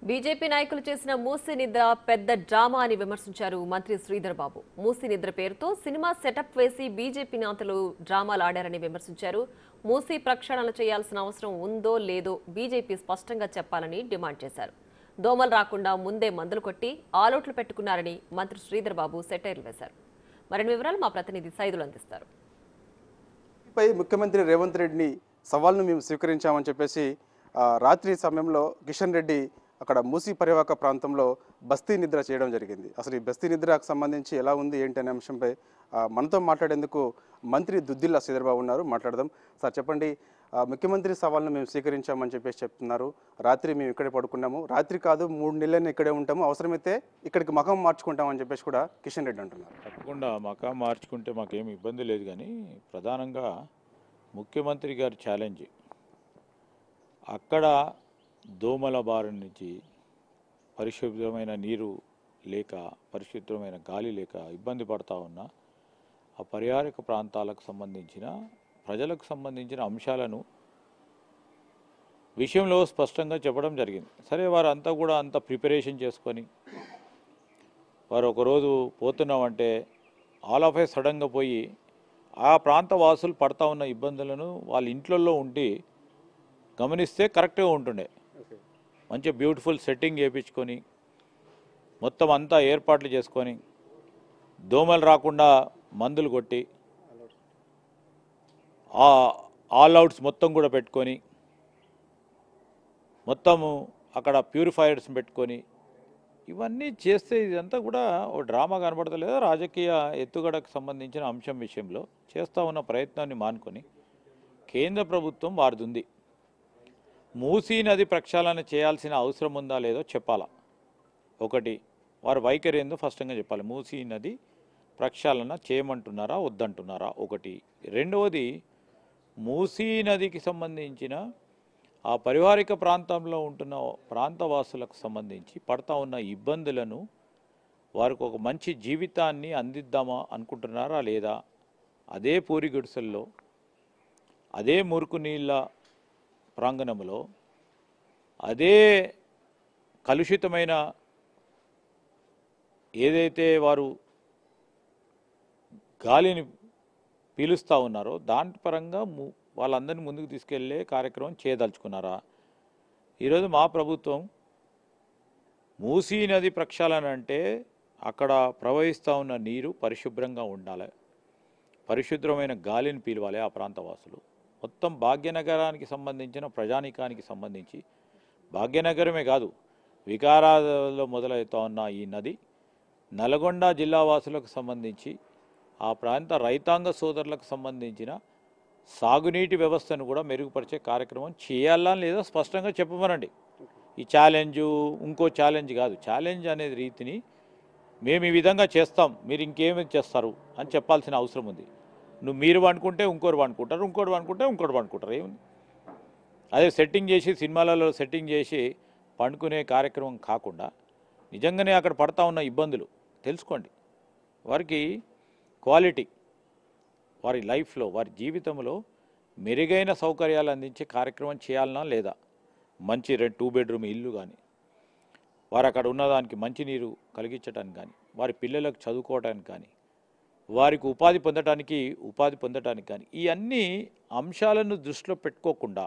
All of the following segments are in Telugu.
బీజేపీ నాయకులు చేసిన మూసి నిద్ర పెద్ద డ్రామా అని విమర్శించారు మంత్రి శ్రీధర్ బాబు మూసి నిద్ర పేరుతో సినిమా సెటప్ వేసి బీజేపీ నేతలు డ్రామాలు ఆడారని విమర్శించారు మూసి ప్రక్షాళన చేయాల్సిన అవసరం ఉందో లేదో బీజేపీ స్పష్టంగా చెప్పాలని డిమాండ్ చేశారు దోమలు రాకుండా ముందే మందులు కొట్టి ఆలోట్లు పెట్టుకున్నారని మంత్రి శ్రీధర్ బాబు సెటైర్లు వేశారు మరిన్ని వివరాలు మా ప్రతినిధి సైదులు అందిస్తారు పై ముఖ్యమంత్రి రేవంత్ రెడ్డిని సవాల్ను మేము స్వీకరించామని చెప్పేసి ఆ, రాత్రి సమయంలో కిషన్ రెడ్డి అక్కడ మూసీ పరివాహక ప్రాంతంలో బస్తీ నిద్ర చేయడం జరిగింది అసలు ఈ బస్తీ నిద్రకు సంబంధించి ఎలా ఉంది ఏంటి అనే అంశంపై ఆ, మనతో మాట్లాడేందుకు మంత్రి దుద్దిల్ల శ్రీధర్బాబు ఉన్నారు మాట్లాడదాం సార్ చెప్పండి ఆ, ముఖ్యమంత్రి సవాల్ను మేము స్వీకరించామని చెప్పేసి చెప్తున్నారు రాత్రి మేము ఇక్కడే పడుకున్నాము రాత్రి కాదు మూడు నెలలైనా ఇక్కడే ఉంటాము అవసరమైతే ఇక్కడికి మకం మార్చుకుంటామని చెప్పేసి కూడా కిషన్ రెడ్డి అంటున్నారు తప్పకుండా మకా మార్చుకుంటే మాకేం ఇబ్బంది లేదు కానీ ప్రధానంగా ముఖ్యమంత్రి గారి ఛాలెంజ్ అక్కడ దోమల బారి నుంచి పరిశుభ్రమైన నీరు లేక పరిశుభ్రమైన గాలి లేక ఇబ్బంది పడతా ఉన్న ఆ పరిహారక ప్రాంతాలకు సంబంధించిన ప్రజలకు సంబంధించిన అంశాలను విషయంలో స్పష్టంగా చెప్పడం జరిగింది సరే వారంతా కూడా అంత ప్రిపరేషన్ చేసుకొని వారు ఒకరోజు పోతున్నామంటే ఆల్ ఆఫ్ ఏ సడన్గా పోయి ఆ ప్రాంత వాసులు పడతా ఉన్న ఇబ్బందులను వాళ్ళ ఇంట్లలో ఉండి గమనిస్తే కరెక్ట్గా ఉంటుండే మంచి బ్యూటిఫుల్ సెట్టింగ్ చేయించుకొని మొత్తం అంతా ఏర్పాట్లు చేసుకొని దోమలు రాకుండా మందులు కొట్టి ఆ ఆల్ అవుట్స్ మొత్తం కూడా పెట్టుకొని మొత్తము అక్కడ ప్యూరిఫైయర్స్ పెట్టుకొని ఇవన్నీ చేస్తే ఇదంతా కూడా ఓ డ్రామా కనబడతలేదా రాజకీయ ఎత్తుగడకు సంబంధించిన అంశం విషయంలో చేస్తూ ఉన్న ప్రయత్నాన్ని మానుకొని కేంద్ర ప్రభుత్వం వారిది మూసీ నది ప్రక్షాళన చేయాల్సిన అవసరం ఉందా లేదో చెప్పాలా ఒకటి వారు వైఖరి ఏందో స్పష్టంగా చెప్పాలి మూసీ నది ప్రక్షాళన చేయమంటున్నారా వద్దంటున్నారా ఒకటి రెండవది మూసీ నదికి సంబంధించిన ఆ పరివారిక ప్రాంతంలో ఉంటున్న ప్రాంతవాసులకు సంబంధించి పడతా ఉన్న ఇబ్బందులను వారికి ఒక మంచి జీవితాన్ని అందిద్దామా అనుకుంటున్నారా లేదా అదే పూరి గుడిసెల్లో అదే మురుకు నీళ్ళ ప్రాంగణంలో అదే కలుషితమైన ఏదైతే వారు గాలిని పీలుస్తూ ఉన్నారో దాని పరంగా ము- వాళ్ళందరినీ ముందుకు తీసుకెళ్లే కార్యక్రమం చేయదలుచుకున్నారా ఈరోజు మా ప్రభుత్వం మూసీ నది ప్రక్షాళన అంటే అక్కడ ప్రవహిస్తూ ఉన్న నీరు పరిశుభ్రంగా ఉండాలి పరిశుభ్రమైన గాలిని పీలవాలి ఆ ప్రాంతవాసులు మొత్తం భాగ్యనగరానికి సంబంధించిన ప్రజానీకానికి సంబంధించి భాగ్యనగరమే కాదు వికారాలో మొదలవుతా ఉన్న ఈ నది నల్గొండ జిల్లా వాసులకు సంబంధించి ఆ ప్రాంత రైతాంగ సోదరులకు సంబంధించిన సాగునీటి వ్యవస్థను కూడా మెరుగుపరిచే కార్యక్రమం చేయాలా లేదా స్పష్టంగా చెప్పమనండి ఈ ఛాలెంజ్ ఇంకో ఛాలెంజ్ కాదు ఛాలెంజ్ అనే రీతిని మేము ఈ విధంగా చేస్తాం మీరు ఇంకేమి చేస్తారు అని చెప్పాల్సిన అవసరం ఉంది నువ్వు మీరు అనుకుంటే ఇంకోరు అనుకుంటారు ఇంకోటి అనుకుంటే ఇంకోటి అనుకుంటారు ఏముంది అదే సెట్టింగ్ చేసి సినిమాలలో సెట్టింగ్ చేసి పండుకునే కార్యక్రమం కాకుండా నిజంగానే అక్కడ పడతా ఉన్న ఇబ్బందులు తెలుసుకోండి వారికి క్వాలిటీ వారి లైఫ్లో వారి జీవితంలో మెరుగైన సౌకర్యాలు అందించే కార్యక్రమం చేయాలనా లేదా మంచి రెండు టూ బెడ్రూమ్ ఇల్లు కానీ వారు అక్కడ ఉన్నదానికి మంచినీరు కలిగించడానికి కానీ వారి పిల్లలకు చదువుకోవడానికి కానీ వారికి ఉపాధి పొందడానికి ఉపాధి పొందడానికి కానీ ఈ అన్ని అంశాలను దృష్టిలో పెట్టుకోకుండా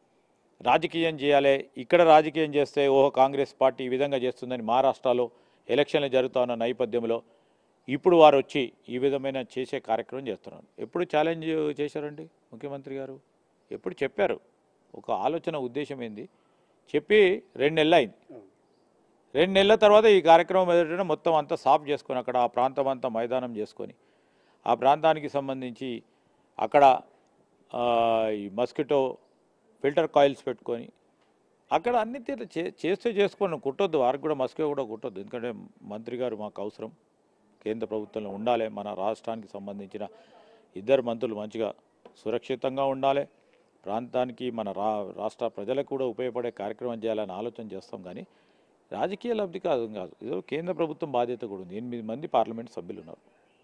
రాజకీయం చేయాలి ఇక్కడ రాజకీయం చేస్తే ఓహో కాంగ్రెస్ పార్టీ ఈ విధంగా చేస్తుందని మహారాష్ట్రలో ఎలక్షన్లు జరుగుతా ఉన్న నేపథ్యంలో ఇప్పుడు వారు వచ్చి ఈ విధమైన చేసే కార్యక్రమం చేస్తున్నారు ఎప్పుడు ఛాలెంజ్ చేశారండి ముఖ్యమంత్రి గారు ఎప్పుడు చెప్పారు ఒక ఆలోచన ఉద్దేశం ఏంది చెప్పి రెండు నెలలు అయింది రెండు నెలల తర్వాత ఈ కార్యక్రమం ఎదుట మొత్తం అంతా సాఫ్ చేసుకొని అక్కడ ఆ ప్రాంతం అంతా మైదానం చేసుకొని ఆ ప్రాంతానికి సంబంధించి అక్కడ ఆ, ఈ మస్కిటో ఫిల్టర్ కాయిల్స్ పెట్టుకొని అక్కడ అన్ని తీరు చే చేస్తే చేసుకోండి కుట్టొద్దు వారికి కూడా మస్కిటో కూడా కుట్టొద్దు ఎందుకంటే మంత్రి గారు మాకు అవసరం కేంద్ర ప్రభుత్వంలో ఉండాలి మన రాష్ట్రానికి సంబంధించిన ఇద్దరు మంత్రులు మంచిగా సురక్షితంగా ఉండాలి ప్రాంతానికి మన రా రాష్ట్ర ప్రజలకు కూడా ఉపయోగపడే కార్యక్రమం చేయాలని ఆలోచన చేస్తాం కానీ రాజకీయ లబ్ధి కాదు కాదు ఏదో కేంద్ర ప్రభుత్వం బాధ్యత కూడా ఉంది ఎనిమిది మంది పార్లమెంట్ సభ్యులు ఉన్నారు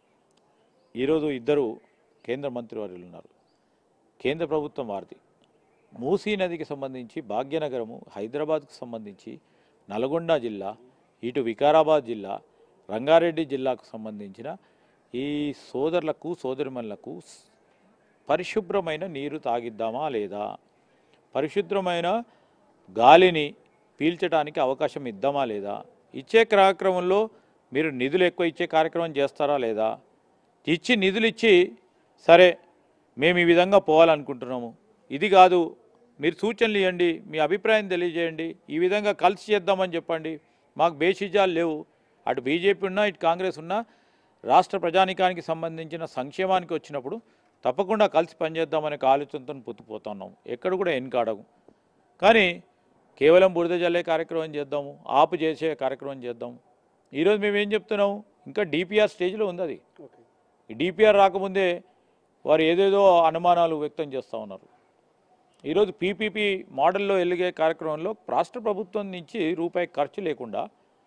ఈరోజు ఇద్దరు కేంద్ర మంత్రివర్యులు ఉన్నారు కేంద్ర ప్రభుత్వం వారిది మూసీ నదికి సంబంధించి భాగ్యనగరము హైదరాబాద్కు సంబంధించి నల్గొండ జిల్లా ఇటు వికారాబాద్ జిల్లా రంగారెడ్డి జిల్లాకు సంబంధించిన ఈ సోదరులకు సోదరిమణులకు స్- పరిశుభ్రమైన నీరు తాగిద్దామా లేదా పరిశుభ్రమైన గాలిని పీల్చడానికి అవకాశం ఇద్దామా లేదా ఇచ్చే కార్యక్రమంలో మీరు నిధులు ఎక్కువ ఇచ్చే కార్యక్రమం చేస్తారా లేదా ఇచ్చి నిధులు ఇచ్చి సరే మేము ఈ విధంగా పోవాలనుకుంటున్నాము ఇది కాదు మీరు సూచనలు ఇవ్వండి మీ అభిప్రాయం తెలియజేయండి ఈ విధంగా కలిసి చేద్దామని చెప్పండి మాకు బేషిజాలు లేవు అటు బీజేపీ ఉన్నా ఇటు కాంగ్రెస్ ఉన్నా రాష్ట్ర ప్రజానికానికి సంబంధించిన సంక్షేమానికి వచ్చినప్పుడు తప్పకుండా కలిసి పనిచేద్దామనే ఒక ఆలోచనతో పొత్తుపోతున్నాం ఎక్కడ కూడా ఎన్కాడము కానీ కేవలం బురద జల్లే కార్యక్రమం చేద్దాము ఆపు చేసే కార్యక్రమం చేద్దాము ఈరోజు మేము ఏం చెప్తున్నాము ఇంకా డిపిఆర్ స్టేజ్లో ఉంది అది ఓకే ఈ డిపిఆర్ రాకముందే వారు ఏదేదో అనుమానాలు వ్యక్తం చేస్తూ ఉన్నారు ఈరోజు పీపీపీ మోడల్లో వెలిగే కార్యక్రమంలో రాష్ట్ర ప్రభుత్వం నుంచి రూపాయి ఖర్చు లేకుండా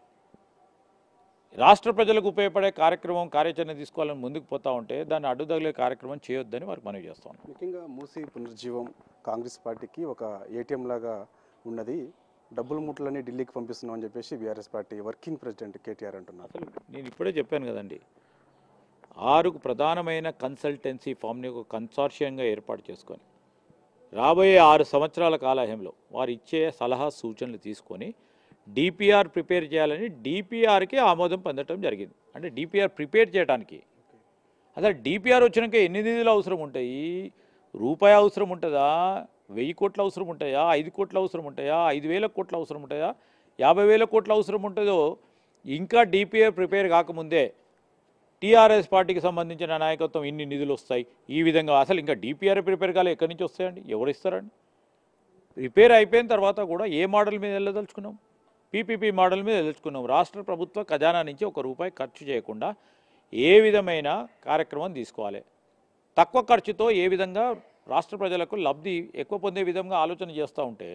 రాష్ట్ర ప్రజలకు ఉపయోగపడే కార్యక్రమం కార్యాచరణ తీసుకోవాలని ముందుకు పోతా ఉంటే దాన్ని అడ్డుదగిలే కార్యక్రమం చేయొద్దని వారికి మనవి చేస్తాం ముఖ్యంగా మూసీ పునర్జీవం కాంగ్రెస్ పార్టీకి ఒక ఏటీఎం లాగా ఉన్నది డబ్బుల మూటలని ఢిల్లీకి పంపిస్తున్నాం అని చెప్పేసి BRS party working president KTR అంటున్నారు అసలు నేను ఇప్పుడే చెప్పాను కదండి ఆరు ప్రధానమైన కన్సల్టెన్సీ ఫామ్ని ఒక కన్సార్షియంగా ఏర్పాటు చేసుకొని రాబోయే ఆరు సంవత్సరాల కాలహంలో వారు ఇచ్చే సలహా సూచనలు తీసుకొని డిపిఆర్ ప్రిపేర్ చేయాలని డిపిఆర్కి ఆమోదం పొందడం జరిగింది అంటే డిపిఆర్ ప్రిపేర్ చేయడానికి అసలు డిపిఆర్ వచ్చినాక ఎన్ని నిధులు అవసరం ఉంటాయి రూపాయి అవసరం ఉంటుందా వెయ్యి కోట్ల అవసరం ఉంటాయా ఐదు కోట్ల అవసరం ఉంటాయా ఐదు వేల కోట్ల అవసరం ఉంటాయా యాభై వేల కోట్ల అవసరం ఉంటుందో ఇంకా డిపిఆర్ ప్రిపేర్ కాకముందే టీఆర్ఎస్ పార్టీకి సంబంధించిన నాయకత్వం ఇన్ని నిధులు వస్తాయి ఈ విధంగా అసలు ఇంకా డిపిఆర్ ప్రిపేర్ కాలే ఎక్కడి నుంచి వస్తాయండి ఎవరు ఇస్తారండి రిపేర్ అయిపోయిన తర్వాత కూడా ఏ మోడల్ మీద వెళ్ళదలుచుకున్నాం పీపీపీ మోడల్ మీద వెళ్ళదలుచుకున్నాం రాష్ట్ర ప్రభుత్వ ఖజానా నుంచి ఒక రూపాయి ఖర్చు చేయకుండా ఏ విధమైన కార్యక్రమం తీసుకోవాలి తక్కువ ఖర్చుతో ఏ విధంగా రాష్ట్ర ప్రజలకు లబ్ధి ఎక్కువ పొందే విధంగా ఆలోచన చేస్తూ ఉంటే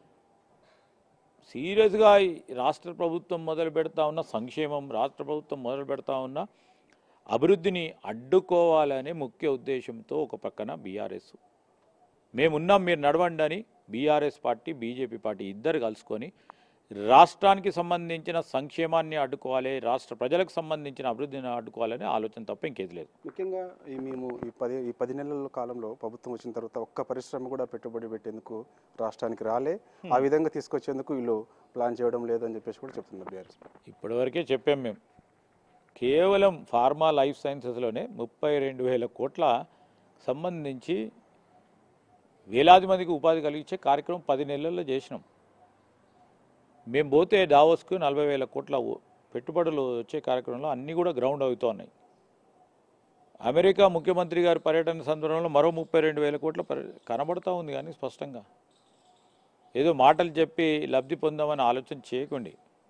సీరియస్గా ఈ రాష్ట్ర ప్రభుత్వం మొదలు పెడతా ఉన్న సంక్షేమం రాష్ట్ర ప్రభుత్వం మొదలు పెడతా ఉన్న అభివృద్ధిని అడ్డుకోవాలనే ముఖ్య ఉద్దేశంతో ఒక పక్కన బీఆర్ఎస్ మేమున్నాం మీరు నడవండి అని బీఆర్ఎస్ పార్టీ బీజేపీ పార్టీ ఇద్దరు కలుసుకొని రాష్ట్రానికి సంబంధించిన సంక్షేమాన్ని అడ్డుకోవాలి రాష్ట్ర ప్రజలకు సంబంధించిన అభివృద్ధిని అడ్డుకోవాలనే ఆలోచన తప్ప ఇంకేది లేదు ముఖ్యంగా ఈ మేము ఈ పది ఈ పది నెలల కాలంలో ప్రభుత్వం వచ్చిన తర్వాత ఒక్క పరిశ్రమ కూడా పెట్టుబడి పెట్టేందుకు రాష్ట్రానికి రాలే ఆ విధంగా తీసుకొచ్చేందుకు వీళ్ళు ప్లాన్ చేయడం లేదు అని చెప్పేసి కూడా చెప్తున్నారు బీఆర్ఎస్ ఇప్పటివరకే చెప్పాం మేము కేవలం ఫార్మా లైఫ్ సైన్సెస్లోనే ముప్పై రెండు వేల కోట్ల సంబంధించి వేలాది మందికి ఉపాధి కలిగించే కార్యక్రమం పది నెలల్లో చేసినాం మేము పోతే డావోస్కు నలభై వేల కోట్ల ఉ- పెట్టుబడులు వచ్చే కార్యక్రమంలో అన్నీ కూడా గ్రౌండ్ అవుతూ ఉన్నాయి అమెరికా ముఖ్యమంత్రి గారి పర్యటన సందర్భంలో మరో ముప్పై రెండు వేల కోట్ల పరి- కనబడుతూ ఉంది కానీ స్పష్టంగా ఏదో మాటలు చెప్పి లబ్ధి పొందామని ఆలోచన చేయకండి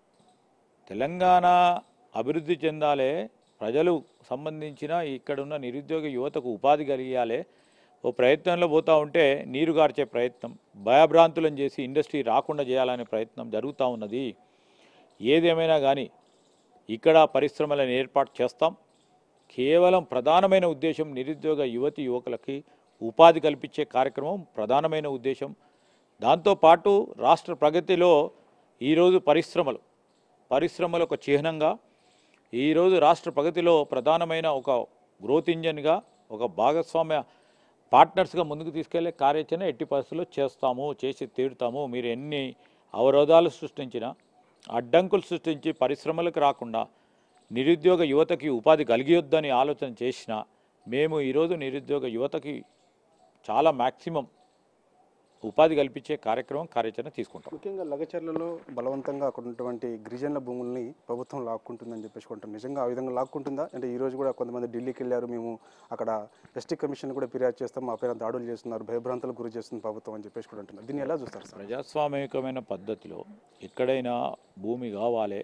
తెలంగాణ అభివృద్ధి చెందాలే ప్రజలు సంబంధించిన ఇక్కడున్న నిరుద్యోగ యువతకు ఉపాధి కలిగియాలి ఓ ప్రయత్నంలో పోతూ ఉంటే నీరు గార్చే ప్రయత్నం భయభ్రాంతులను చేసి ఇండస్ట్రీ రాకుండా చేయాలనే ప్రయత్నం జరుగుతూ ఉన్నది ఏదేమైనా కానీ ఇక్కడ పరిశ్రమలను ఏర్పాటు చేస్తాం కేవలం ప్రధానమైన ఉద్దేశం నిరుద్యోగ యువతి యువకులకి ఉపాధి కల్పించే కార్యక్రమం ప్రధానమైన ఉద్దేశం దాంతోపాటు రాష్ట్ర ప్రగతిలో ఈరోజు పరిశ్రమలు పరిశ్రమలు ఒక చిహ్నంగా ఈరోజు రాష్ట్ర ప్రగతిలో ప్రధానమైన ఒక గ్రోత్ ఇంజన్గా ఒక భాగస్వామ్య పార్ట్నర్స్గా ముందుకు తీసుకెళ్లే కార్యాచరణ ఎట్టి పరిస్థితుల్లో చేస్తాము చేసి తీరుతాము మీరు ఎన్ని అవరోధాలు సృష్టించినా అడ్డంకులు సృష్టించి పరిశ్రమలకు రాకుండా నిరుద్యోగ యువతకి ఉపాధి కలిగియొద్దని ఆలోచన చేసినా మేము ఈరోజు నిరుద్యోగ యువతకి చాలా మ్యాక్సిమం ఉపాధి కల్పించే కార్యక్రమం కార్యాచరణ తీసుకుంటాం ముఖ్యంగా లగచర్లలో బలవంతంగా అక్కడ ఉన్నటువంటి గిరిజనుల భూముల్ని ప్రభుత్వం లాక్కుంటుందని చెప్పేసి కొంటాం నిజంగా ఆ విధంగా లాక్కుంటుందా అంటే ఈ రోజు కూడా కొంతమంది ఢిల్లీకి వెళ్ళారు మేము అక్కడ ఎస్టీ కమిషన్ కూడా ఫిర్యాదు చేస్తాం మా పైన దాడులు చేస్తున్నారు భయభ్రాంతులకు గురి చేస్తుంది ప్రభుత్వం అని చెప్పేసి కూడా అంటున్నారు దీన్ని ఎలా చూస్తారు సార్ ప్రజాస్వామికమైన పద్ధతిలో ఎక్కడైనా భూమి కావాలి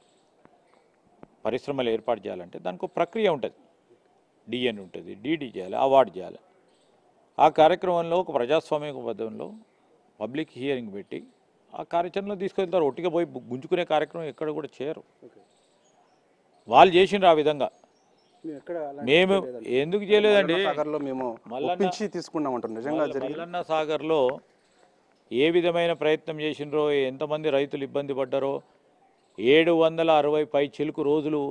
పరిశ్రమలు ఏర్పాటు చేయాలంటే దానికి ఒక ప్రక్రియ ఉంటుంది డిఎన్ ఉంటుంది డీడీ చేయాలి అవార్డు చేయాలి ఆ కార్యక్రమంలో ఒక ప్రజాస్వామిక పద్ధతిలో పబ్లిక్ హియరింగ్ పెట్టి ఆ కార్యాచరణలో తీసుకెళ్తారు ఒట్టిగా పోయి గు- గుంజుకునే కార్యక్రమం ఎక్కడ కూడా చేయరు ఓకే వాళ్ళు చేసిండ్రు ఆ విధంగా మేము ఎక్కడ మేము ఎందుకు చేయలేదండి సాగర్లో మేము మల్లన్న- ఒప్పించి తీసుకున్నాం అంటారు నిజంగా జరిగి మల్లన్న సాగర్లో ఏ విధమైన ప్రయత్నం చేసినరో ఎంతమంది రైతులు ఇబ్బంది పడ్డారో ఏడు వందల అరవై పై చిలుకు రోజులు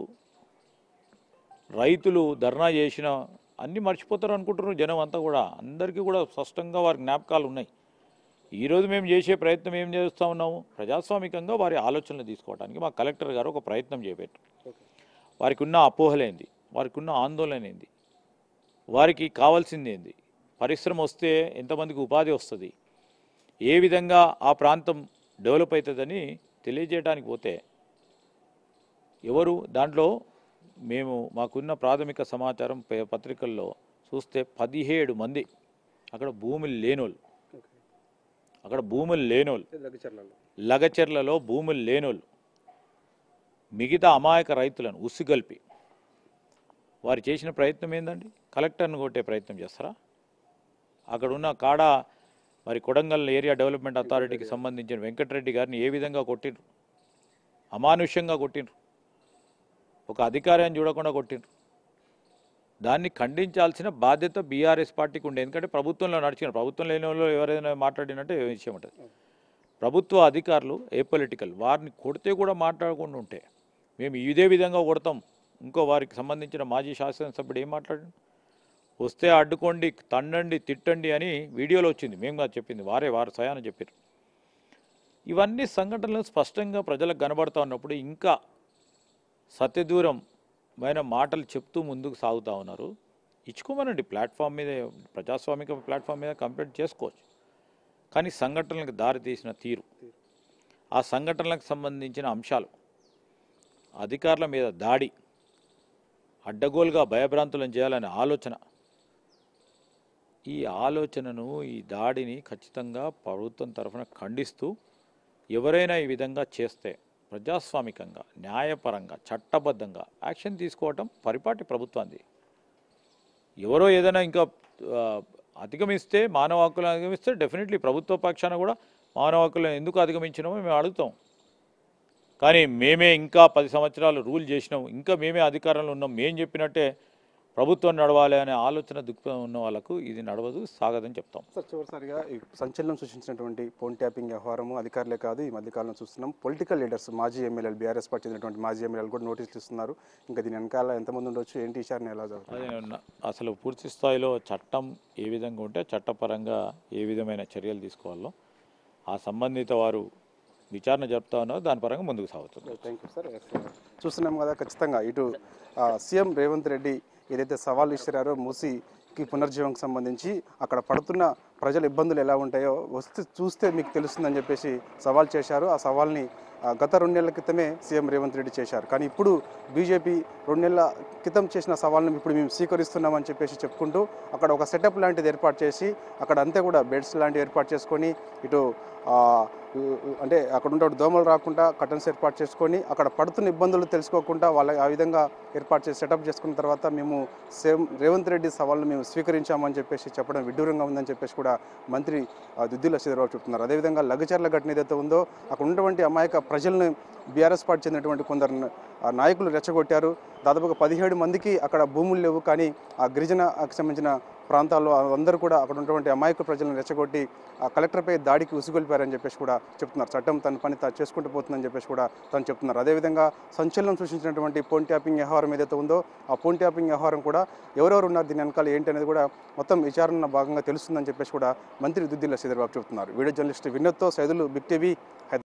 రైతులు ధర్నా చేసిన అన్నీ మర్చిపోతారు అనుకుంటున్నారు జనం అంతా కూడా అందరికీ కూడా స్పష్టంగా వారి జ్ఞాపకాలు ఉన్నాయి ఈరోజు మేము చేసే ప్రయత్నం ఏం చేస్తూ ఉన్నాము ప్రజాస్వామికంగా వారి ఆలోచనలు తీసుకోవడానికి మా కలెక్టర్ గారు ఒక ప్రయత్నం చేపెట్టు వారికి ఉన్న అపోహలేంది వారికి ఉన్న ఆందోళన ఏంది వారికి కావాల్సింది ఏంది పరిశ్రమ వస్తే ఎంతమందికి ఉపాధి వస్తుంది ఏ విధంగా ఆ ప్రాంతం డెవలప్ అవుతుందని తెలియజేయడానికి పోతే ఎవరు దాంట్లో మేము మాకున్న ప్రాథమిక సమాచారం పే- పత్రికల్లో చూస్తే పదిహేడు మంది అక్కడ భూములు లేనోళ్ళు అక్కడ భూములు లేనోళ్ళు లగచర్లలో లగచెర్లలో భూములు లేనోళ్ళు మిగతా అమాయక రైతులను ఉసిగల్పి వారు చేసిన ప్రయత్నం ఏందండి కలెక్టర్ను కొట్టే ప్రయత్నం చేస్తారా అక్కడ ఉన్న కాడ మరి కొడంగల్ ఏరియా డెవలప్మెంట్ అథారిటీకి సంబంధించిన వెంకటరెడ్డి గారిని ఏ విధంగా కొట్టిండ్రు అమానుష్యంగా కొట్టిండ్రు ఒక అధికారాన్ని చూడకుండా కొట్టిండ్రు దాన్ని ఖండించాల్సిన బాధ్యత బీఆర్ఎస్ పార్టీకి ఉండే ఎందుకంటే ప్రభుత్వంలో నడిచిన ప్రభుత్వం లేని వాళ్ళు ఎవరైనా మాట్లాడినట్టే విషయం ఉంటుంది ప్రభుత్వ అధికారులు ఏ పొలిటికల్ వారిని కొడితే కూడా మాట్లాడకుండా ఉంటే మేము ఇదే విధంగా కొడతాం ఇంకో వారికి సంబంధించిన మాజీ శాసనసభ్యుడు ఏం మాట్లాడండి వస్తే అడ్డుకోండి తండండి తిట్టండి అని వీడియోలో వచ్చింది మేము కాదు చెప్పింది వారే వారు స్వయాన చెప్పారు ఇవన్నీ సంఘటనలు స్పష్టంగా ప్రజలకు కనబడతా ఉన్నప్పుడు ఇంకా సత్యదూరమైన మాటలు చెప్తూ ముందుకు సాగుతూ ఉన్నారు ఇచ్చుకోమనండి ప్లాట్ఫామ్ మీద ప్రజాస్వామిక ప్లాట్ఫామ్ మీద కంప్లైంట్ చేసుకోవచ్చు కానీ సంఘటనలకు దారి తీసిన తీరు ఆ సంఘటనలకు సంబంధించిన అంశాలు అధికారుల మీద దాడి అడ్డగోలుగా భయభ్రాంతులను చేయాలనే ఆలోచన ఈ ఆలోచనను ఈ దాడిని ఖచ్చితంగా ప్రభుత్వం తరఫున ఖండిస్తూ ఎవరైనా ఈ విధంగా చేస్తే ప్రజాస్వామికంగా న్యాయపరంగా చట్టబద్ధంగా యాక్షన్ తీసుకోవటం పరిపాటి ప్రభుత్వాన్ని ఎవరో ఏదైనా ఇంకా ఆ, అధిగమిస్తే మానవ హక్కులను అధిగమిస్తే డెఫినెట్లీ ప్రభుత్వ పక్షాన కూడా మానవ హక్కులను ఎందుకు అధిగమించినామో మేము అడుగుతాం కానీ మేమే ఇంకా పది సంవత్సరాలు రూల్ చేసినాం ఇంకా మేమే అధికారంలో ఉన్నాం మేం చెప్పినట్టే ప్రభుత్వం నడవాలి అనే ఆలోచన దృక్పథం ఉన్న వాళ్ళకు ఇది నడవదు సాగదని చెప్తాం సార్ చివరిసారిగా ఈ సంచలనం సృష్టించినటువంటి ఫోన్ ట్యాపింగ్ వ్యవహారము అధికారులే కాదు ఈ మధ్యకాలంలో చూస్తున్నాం పొలిటికల్ లీడర్స్ మాజీ ఎమ్మెల్యేలు బీఆర్ఎస్ పార్టీ చెందినటువంటి మాజీ ఎమ్మెల్యేలు కూడా నోటీసులు ఇస్తున్నారు ఇంకా దీని వెనకాల ఎంతమంది ఉండొచ్చు ఏంటి విషయాన్ని ఎలా జరుగుతుంది అదే ఉన్న- అసలు పూర్తి స్థాయిలో చట్టం ఏ విధంగా ఉంటే చట్టపరంగా ఏ విధమైన చర్యలు తీసుకోవాలో ఆ సంబంధిత వారు విచారణ జరుపుతా ఉన్నారు దాని పరంగా ముందుకు సాగుతుంది థ్యాంక్ యూ సార్ చూస్తున్నాం కదా ఖచ్చితంగా ఇటు ఆ, సీఎం రేవంత్ రెడ్డి ఏదైతే సవాల్ ఇచ్చారో మూసీకి పునర్జీవంకి సంబంధించి అక్కడ పడుతున్న ప్రజల ఇబ్బందులు ఎలా ఉంటాయో వస్తే చూస్తే మీకు తెలుస్తుందని చెప్పేసి సవాల్ చేశారు ఆ సవాల్ని ఆ, గత రెండు నెలల క్రితమే సీఎం రేవంత్ రెడ్డి చేశారు కానీ ఇప్పుడు బీజేపీ రెండు నెలల క్రితం చేసిన సవాల్ని ఇప్పుడు మేము స్వీకరిస్తున్నామని చెప్పేసి చెప్పుకుంటూ అక్కడ ఒక సెటప్ లాంటిది ఏర్పాటు చేసి అక్కడ అంతే కూడా బెడ్స్ లాంటివి ఏర్పాటు చేసుకొని ఇటు ఆ, అంటే అక్కడ ఉండే దోమలు రాకుండా కటన్స్ ఏర్పాటు చేసుకొని అక్కడ పడుతున్న ఇబ్బందులు తెలుసుకోకుండా వాళ్ళ ఆ విధంగా ఏర్పాటు చేసి సెటప్ చేసుకున్న తర్వాత మేము సేమ్ రేవంత్ రెడ్డి సవాళ్ళు మేము స్వీకరించామని చెప్పేసి చెప్పడం విడ్డూరంగా ఉందని చెప్పేసి కూడా మంత్రి ఆ, దుద్దిల శ్రీధరరావు చెప్తున్నారు అదేవిధంగా లగచర్ల ఘటన ఏదైతే ఉందో అక్కడ ఉన్నటువంటి అమాయక ప్రజలను బీఆర్ఎస్ పార్టీ చెందినటువంటి కొందరు న- ఆ నాయకులు రెచ్చగొట్టారు దాదాపుగా పదిహేడు మందికి అక్కడ భూములు లేవు కానీ ఆ గిరిజనకు సంబంధించిన ప్రాంతాల్లో అందరూ కూడా అక్కడ ఉన్నటువంటి అమాయక ప్రజలను రెచ్చగొట్టి ఆ కలెక్టర్పై దాడికి ఉసుగొల్పారని చెప్పేసి కూడా చెప్తున్నారు చట్టం తన పని తా చేసుకుంటూ పోతుందని చెప్పేసి కూడా తను చెప్తున్నారు అదేవిధంగా సంచలనం సృష్టించినటువంటి ఫోన్ ట్యాపింగ్ వ్యవహారం ఏదైతే ఉందో ఆ ఫోన్ ట్యాపింగ్ వ్యవహారం కూడా ఎవరెవరు ఉన్నారు దీని వెనకాల ఏంటి అనేది కూడా మొత్తం విచారణ భాగంగా తెలుస్తుందని చెప్పేసి కూడా మంత్రి దుద్దిల్ల శ్రీధర్బాబు చెప్తున్నారు వీడియో జర్నలిస్ట్ వినోద్తో సైదులు బిగ్ టీవీ